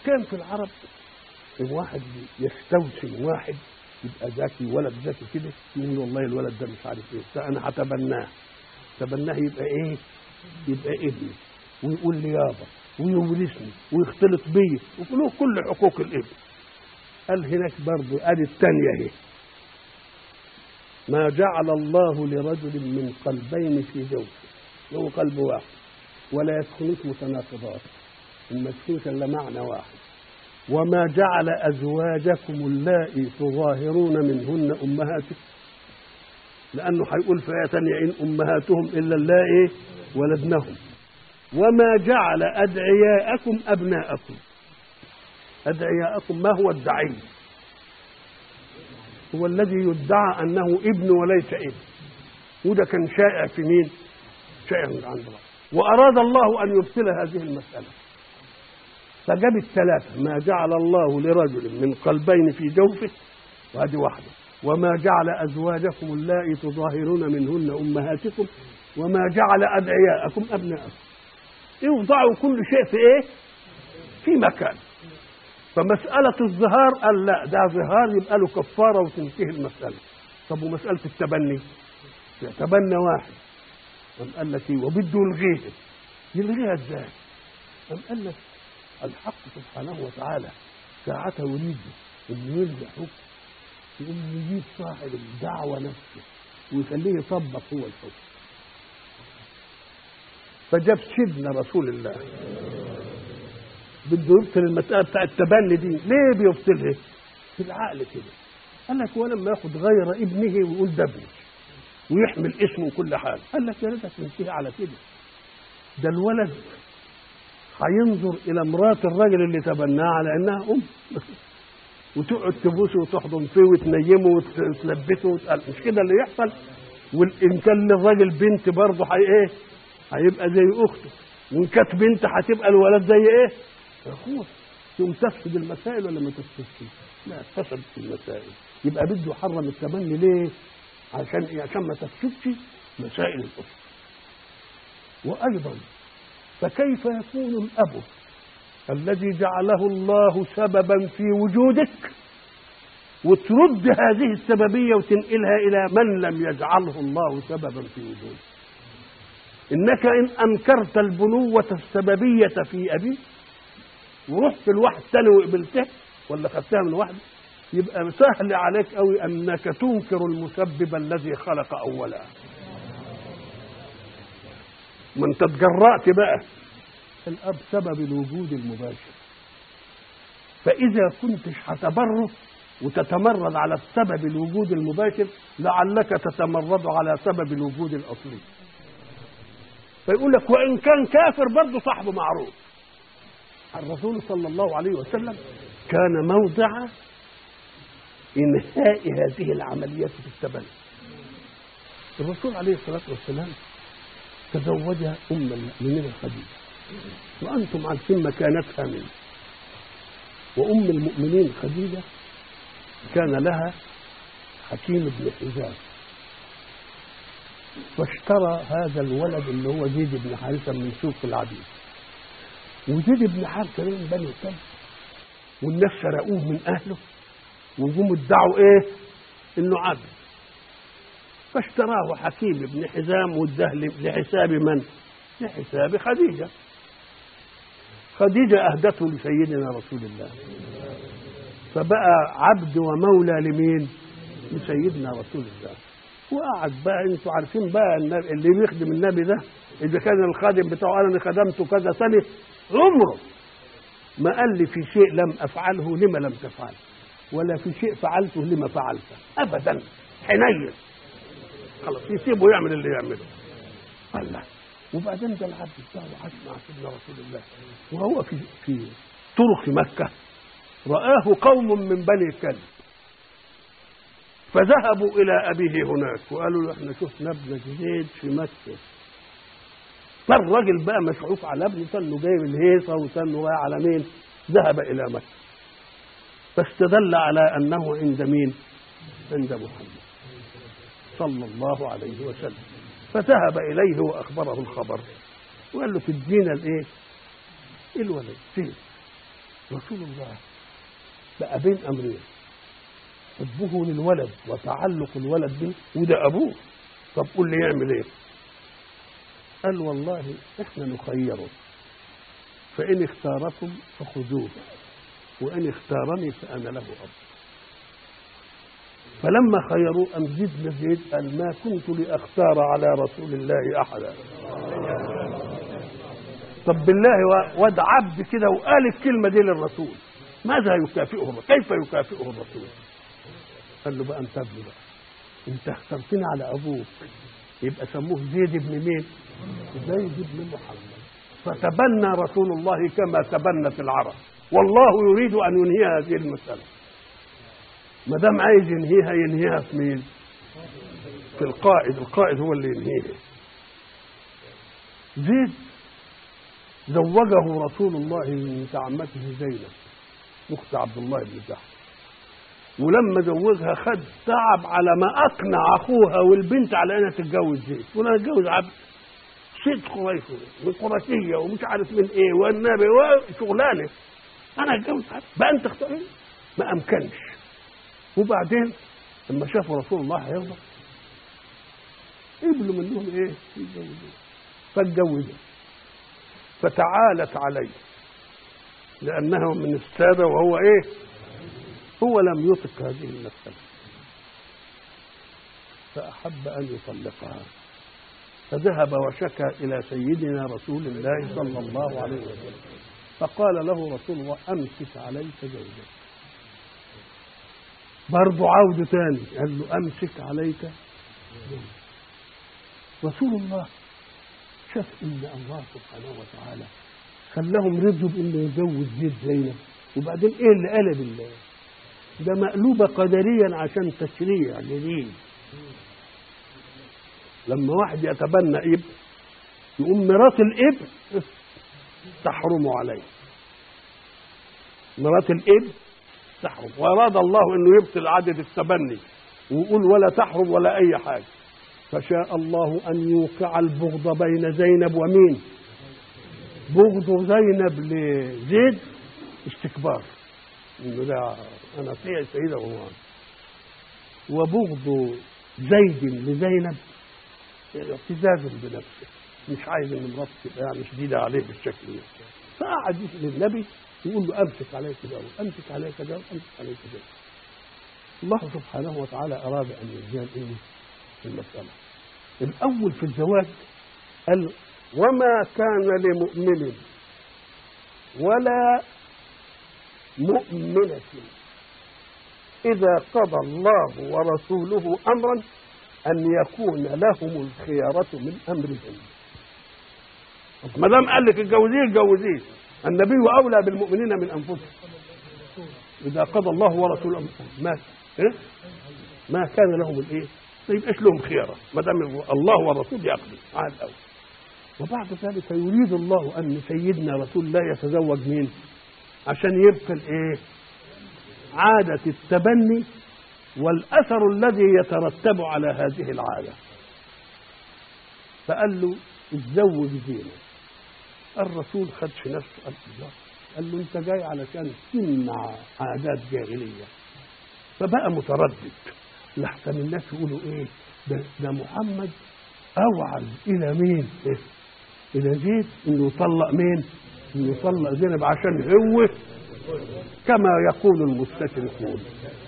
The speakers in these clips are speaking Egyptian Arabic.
كان في العرب واحد يستوسم واحد يبقى ذكي ولد ذكي كده يقول والله الولد ده مش عارف ايه فانا هتبناه تبناه يبقى ايه؟ يبقى ابني ويقول لي يابا ويورثني ويختلط بيا وله كل حقوق الابن قال هناك برضه ادي الثانيه اهي ما جعل الله لرجل من قلبين في جوفه هو قلب واحد ولا يدخلوش متناقضات ما تكونش الا معنى واحد وما جعل ازواجكم اللائي تظاهرون منهن امهاتكم لانه هيقول في ايه ثانيه ان امهاتهم الا اللائي ولدنهم وما جعل ادعياءكم ابناءكم ادعياءكم ما هو الدعي هو الذي يدعى انه ابن وليس ابن وده كان شائع في مين شائع عند الله واراد الله ان يبطل هذه المساله فجاب الثلاثه ما جعل الله لرجل من قلبين في جوفه وهذه واحده وما جعل ازواجكم اللائي تظاهرون منهن امهاتكم وما جعل ادعياءكم ابناءكم يوضعوا كل شيء في ايه في مكان فمسألة الظهار قال لا ده ظهار يبقى له كفارة وتنتهي المسألة طب ومسألة التبني يتبنى واحد قام قال لك ايه وبده يلغيها يلغيها ازاي؟ قام قال لك الحق سبحانه وتعالى ساعتها يريد ان يلغي حكم يقوم يجيب صاحب الدعوة نفسه ويخليه يطبق هو الحكم فجاب سيدنا رسول الله بده يبطل المسألة بتاع التبني دي ليه بيبطلها في العقل كده قال لك هو لما ياخد غير ابنه ويقول ده ابني ويحمل اسمه وكل حاجة قال لك يا ريتك تنتهي على كده ده الولد هينظر إلى مرات الراجل اللي تبناه على إنها أم وتقعد تبوسه وتحضن فيه وتنيمه وتلبسه وتقل. مش كده اللي يحصل وإن كان للراجل بنت برضه هي إيه هيبقى زي أخته وإن كانت بنت هتبقى الولد زي إيه اخوه تقوم تفسد المسائل ولا ما تفسدش؟ لا فسدت المسائل يبقى بده يحرم التبني ليه؟ عشان إيه؟ عشان ما تفسدش مسائل الاسره وايضا فكيف يكون الاب الذي جعله الله سببا في وجودك وترد هذه السببيه وتنقلها الى من لم يجعله الله سببا في وجودك انك ان انكرت البنوه السببيه في ابيك ورحت لواحد تاني وقبلته ولا خدتها من واحد يبقى سهل عليك قوي انك تنكر المسبب الذي خلق اولا ما انت اتجرأت بقى الاب سبب الوجود المباشر فاذا كنتش هتبره وتتمرد على السبب الوجود المباشر لعلك تتمرد على سبب الوجود الاصلي فيقول لك وان كان كافر برضه صاحبه معروف الرسول صلى الله عليه وسلم كان موضع انهاء هذه العمليات في التبني الرسول عليه الصلاه والسلام تزوج ام المؤمنين خديجه وانتم عارفين مكانتها منه وام المؤمنين خديجه كان لها حكيم بن حزام فاشترى هذا الولد اللي هو زيد بن حارثه من سوق العبيد وزيد بن حارثه من بني تل والناس سرقوه من اهله وجم ادعوا ايه؟ انه عبد فاشتراه حكيم بن حزام واداه لحساب من؟ لحساب خديجه خديجه اهدته لسيدنا رسول الله فبقى عبد ومولى لمين؟ لسيدنا رسول الله وقعد بقى انتوا عارفين بقى اللي بيخدم النبي ده اذا كان الخادم بتاعه قال انا خدمته كذا سنه عمره ما قال لي في شيء لم افعله لما لم تفعل ولا في شيء فعلته لما فعلته ابدا حنين خلاص يسيبه يعمل اللي يعمله الله وبعدين ده العبد بتاعه عاش مع سيدنا رسول الله وهو في في طرق مكه رآه قوم من بني كلب فذهبوا إلى أبيه هناك وقالوا له احنا شفنا ابنك زيد في مكة فالراجل بقى مشعوف على ابنه تنه جايب الهيصة وتنه رايح على مين ذهب إلى مكة فاستدل على أنه عند مين عند محمد صلى الله عليه وسلم فذهب إليه وأخبره الخبر وقال له تدينا الإيه الولد فين رسول الله بقى بين امرين حبه للولد وتعلق الولد به وده ابوه طب قول لي يعمل ايه قال والله احنا نخيره فان اختاركم فخذوه وان اختارني فانا له اب فلما خيروا ام زيد بن زيد قال ما كنت لاختار على رسول الله احدا طب بالله واد عبد كده وقال الكلمه دي للرسول ماذا يكافئه كيف يكافئه الرسول قال له بقى انت ابني بقى انت اخترتني على ابوك يبقى سموه زيد بن مين زيد بن محمد فتبنى رسول الله كما تبنت العرب والله يريد ان ينهي هذه المساله ما دام عايز ينهيها ينهيها في مين في القائد القائد هو اللي ينهيها زيد زوجه رسول الله من عمته زينب اخت عبد الله بن جحش ولما زوجها خد تعب على ما اقنع اخوها والبنت على انها تتجوز زيد وانا اتجوز عبد ست قريش من قرشيه ومش عارف من ايه والنبي وشغلانه انا اتجوز عبد بقى انت اختار ما امكنش وبعدين لما شافوا رسول الله هيغضب قبلوا منهم ايه يتجوزوا فاتجوزوا فتعالت عليه لانه من الساده وهو ايه هو لم يطق هذه المسألة فأحب أن يطلقها فذهب وشكى إلى سيدنا رسول الله صلى الله عليه وسلم فقال له رسول الله أمسك عليك زوجك برضه عودة تاني قال له أمسك عليك زوجك رسول الله شاف إن الله سبحانه وتعالى خلاهم رضوا بإنه يجوز زيد زينب وبعدين إيه اللي قلب الله ده مقلوبة قدريا عشان تشريع جديد لما واحد يتبنى ابن يقوم مرات الابن تحرم عليه مرات الابن تحرم وأراد الله أنه يبطل عدد التبني ويقول ولا تحرم ولا أي حاجة فشاء الله أن يوقع البغض بين زينب ومين بغض زينب لزيد استكبار انه ده انا اطيع السيده وهو وبغض زيد لزينب اعتزاز بنفسه مش عايز ان مراته تبقى يعني شديده عليه بالشكل ده فقعد يسال النبي يقول له امسك عليك ده امسك عليك ده امسك عليك ده الله سبحانه وتعالى اراد ان يزال ايه المساله الاول في الزواج قال وما كان لمؤمن ولا مؤمنة إذا قضى الله ورسوله أمرا أن يكون لهم الخيارة من أمرهم ما دام قال لك اتجوزيه اتجوزيه النبي أولى بالمؤمنين من أنفسهم إذا قضى الله ورسوله ما إيه؟ ما كان لهم الإيه؟ ما يبقاش لهم خيارة ما دام الله والرسول يقضي على الأول وبعد ذلك يريد الله أن سيدنا رسول الله يتزوج مين؟ عشان يبقى الايه عادة التبني والأثر الذي يترتب على هذه العادة فقال له اتزوج زينب الرسول خد في نفسه قال الله قال له انت جاي علشان تمنع عادات جاهلية فبقى متردد لحسن الناس يقولوا ايه ده, ده محمد اوعز الى مين إيه؟ الى زيد انه يطلق مين انه يطلق زينب عشان هو كما يقول المستشرقون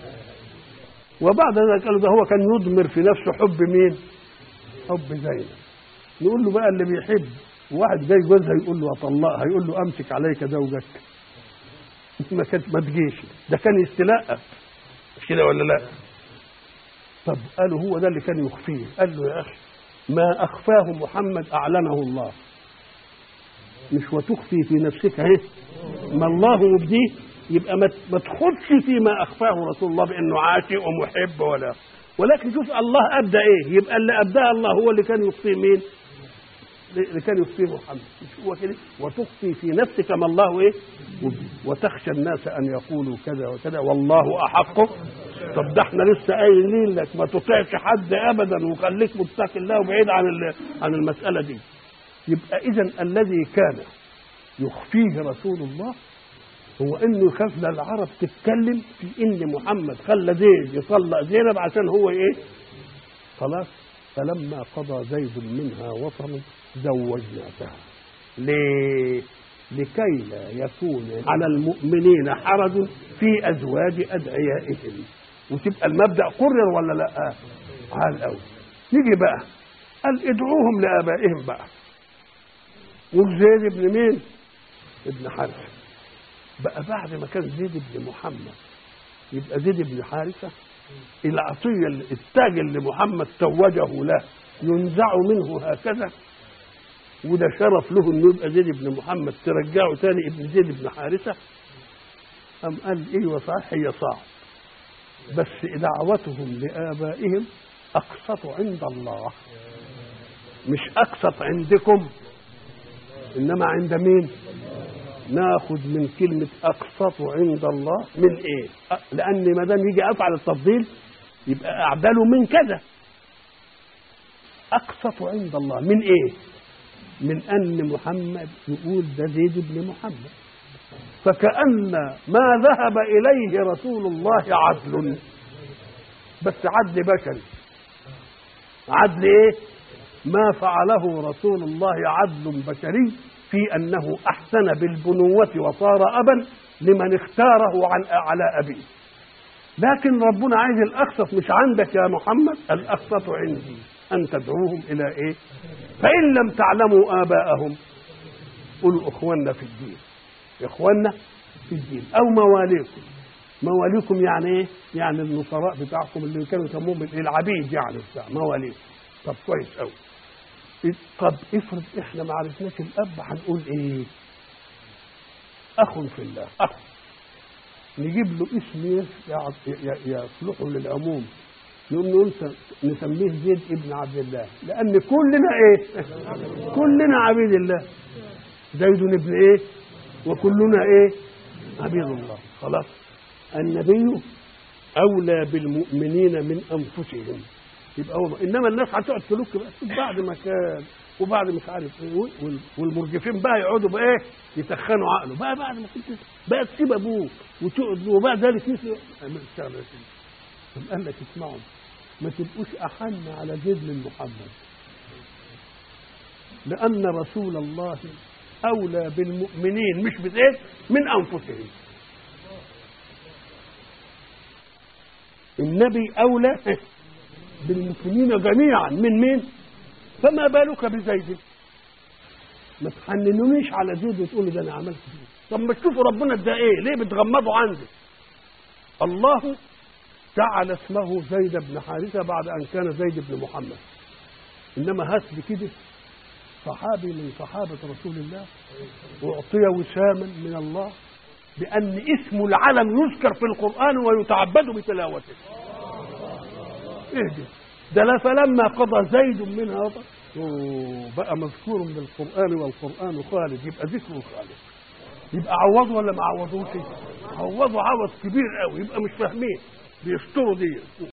وبعد ذلك قالوا ده هو كان يضمر في نفسه حب مين حب زينب نقول له بقى اللي بيحب واحد جاي جوزها يقول له اطلقها يقول له امسك عليك زوجك ما كانت ما تجيش ده كان يستلقى مش كده ولا لا طب قالوا هو ده اللي كان يخفيه قال له يا اخي ما اخفاه محمد اعلنه الله مش وتخفي في نفسك اهي ما الله مبديه يبقى ما تخدش فيما اخفاه رسول الله بانه عاشق ومحب ولا ولكن شوف الله ابدى ايه يبقى اللي ابداه الله هو اللي كان يخفيه مين اللي كان يخفيه محمد مش هو كده وتخفي في نفسك ما الله ايه وتخشى الناس ان يقولوا كذا وكذا والله احق طب ده احنا لسه قايلين لك ما تطيعش حد ابدا وخليك متقي الله وبعيد عن عن المساله دي يبقى اذا الذي كان يخفيه رسول الله هو انه يخاف لا العرب تتكلم في ان محمد خلى زيد يطلق زينب عشان هو ايه خلاص فلما قضى زيد منها وطرا زوجناكها ليه لكي لا يكون على المؤمنين حرج في ازواج ادعيائهم وتبقى المبدا قرر ولا لا عال قوي نيجي بقى قال ادعوهم لابائهم بقى وزيد ابن مين ابن حارثه بقى بعد ما كان زيد بن محمد يبقى زيد بن حارثه العطيه التاج اللي محمد توجه له ينزع منه هكذا وده شرف له انه يبقى زيد بن محمد ترجعه تاني ابن زيد بن حارثه أم قال ايوه صحيح هي صعب بس دعوتهم لآبائهم أقسط عند الله مش أقسط عندكم إنما عند مين ناخذ من كلمة أقسط عند الله من إيه لأن ما دام يجي أفعل التفضيل يبقى أعدل من كذا أقسط عند الله من إيه من أن محمد يقول ده زيد بن محمد فكأن ما ذهب إليه رسول الله عدل بس عدل بشري عدل إيه ما فعله رسول الله عدل بشري في أنه أحسن بالبنوة وصار أبا لمن اختاره عن على أبيه لكن ربنا عايز الأقسط مش عندك يا محمد الأقسط عندي أن تدعوهم إلى إيه فإن لم تعلموا آباءهم قولوا إخواننا في الدين إخواننا في الدين أو مواليكم مواليكم يعني إيه؟ يعني النصراء بتاعكم اللي كانوا يسموهم العبيد يعني بتاع مواليكم طب كويس أوي طب افرض احنا ما عرفناش الاب هنقول ايه اخ في الله اخ نجيب له اسم يصلحه للعموم نقوم نقول نسميه زيد ابن عبد الله لان كلنا ايه كلنا عبيد الله زيد ابن ايه وكلنا ايه عبيد الله خلاص النبي اولى بالمؤمنين من انفسهم يبقى هو انما الناس هتقعد تلوك بقى بعد ما كان وبعد مش عارف ايه والمرجفين بقى يقعدوا بقى ايه يسخنوا عقله بقى بعد ما كنت بقى تسيب ابوك وتقعد وبعد ذلك يسيب قال لك اسمعوا ما تبقوش احن على زيد من محمد لان رسول الله اولى بالمؤمنين مش بزيد من انفسهم النبي اولى بالمسلمين جميعا من مين فما بالك بزيد ما تحننونيش على زيد وتقولوا ده انا عملت فيه طب ما تشوفوا ربنا ده ايه ليه بتغمضوا عندي الله جعل اسمه زيد بن حارثه بعد ان كان زيد بن محمد انما هات لي كده صحابي من صحابه رسول الله اعطي وساما من الله بان اسم العلم يذكر في القران ويتعبد بتلاوته اهدي ده لا فلما قضى زيد منها وطر بقى مذكور بالقرآن والقرآن خالد يبقى ذكره خالد يبقى عوضوا ولا ما عوضوش عوضوا عوض كبير قوي يبقى مش فاهمين بيستروا دي